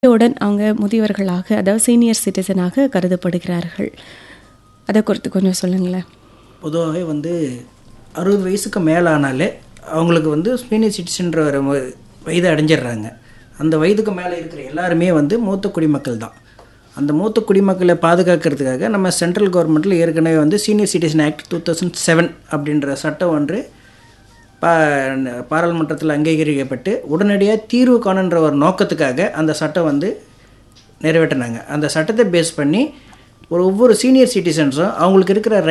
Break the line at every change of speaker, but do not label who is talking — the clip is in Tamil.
உடன் அவங்க முதியவர்களாக அதாவது சீனியர் சிட்டிசனாக கருதப்படுகிறார்கள் அதை குறித்து கொஞ்சம் சொல்லுங்களேன்
பொதுவாகவே வந்து அறுபது வயசுக்கு மேலானாலே அவங்களுக்கு வந்து சீனியர் சிட்டிசன்ற ஒரு வ- வயதை அடைஞ்சிடுறாங்க அந்த வயதுக்கு மேலே இருக்கிற எல்லாருமே வந்து மூத்த குடிமக்கள் தான் அந்த மூத்த குடிமக்களை பாதுகாக்கிறதுக்காக நம்ம சென்ட்ரல் கவர்மெண்ட்டில் ஏற்கனவே வந்து senior citizen act two thousand seven அப்படின்ற சட்டம் ஒன்று பா பாராளுமன்றத்தில் அங்கீகரிக்கப்பட்டு உடனடியாக தீர்வு காணுன்ற ஒரு நோக்கத்துக்காக அந்த சட்டம் வந்து நிறைவேற்றினாங்க அந்த சட்டத்தை பேஸ் பண்ணி ஒரு ஒவ்வொரு சீனியர் சிட்டிசன்ஸும் அவங்களுக்கு இருக்கிற